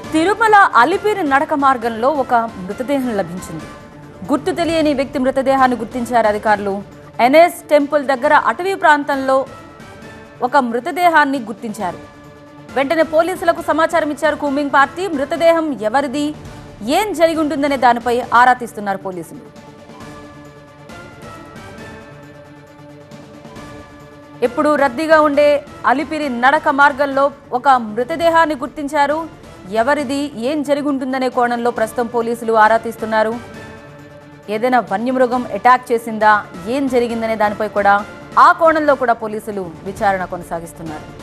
తిరుమల అలిపిరి నడక మార్గంలో ఒక మృతదేహం లభించింది గుర్తు తెలియని వ్యక్తి మృతదేహాన్ని గుర్తించారు అధికారులు ఎన్ఎస్ టెంపుల్ దగ్గర అటవీ ప్రాంతంలో ఒక మృతదేహాన్ని గుర్తించారు వెంటనే పోలీసులకు సమాచారం ఇచ్చారు కూంబింగ్ పార్టీ మృతదేహం ఎవరిది ఏం జరిగి ఉంటుందనే దానిపై ఆరా తీస్తున్నారు పోలీసులు ఇప్పుడు రద్దీగా ఉండే అలిపిరి నడక మార్గంలో ఒక మృతదేహాన్ని గుర్తించారు ఎవరిది ఏం జరిగి ఉంటుందనే కోణంలో ప్రస్తుతం పోలీసులు ఆరా తీస్తున్నారు ఏదైనా వన్యమృగం అటాక్ చేసిందా ఏం జరిగిందనే దానిపై కూడా ఆ కోణంలో కూడా పోలీసులు విచారణ కొనసాగిస్తున్నారు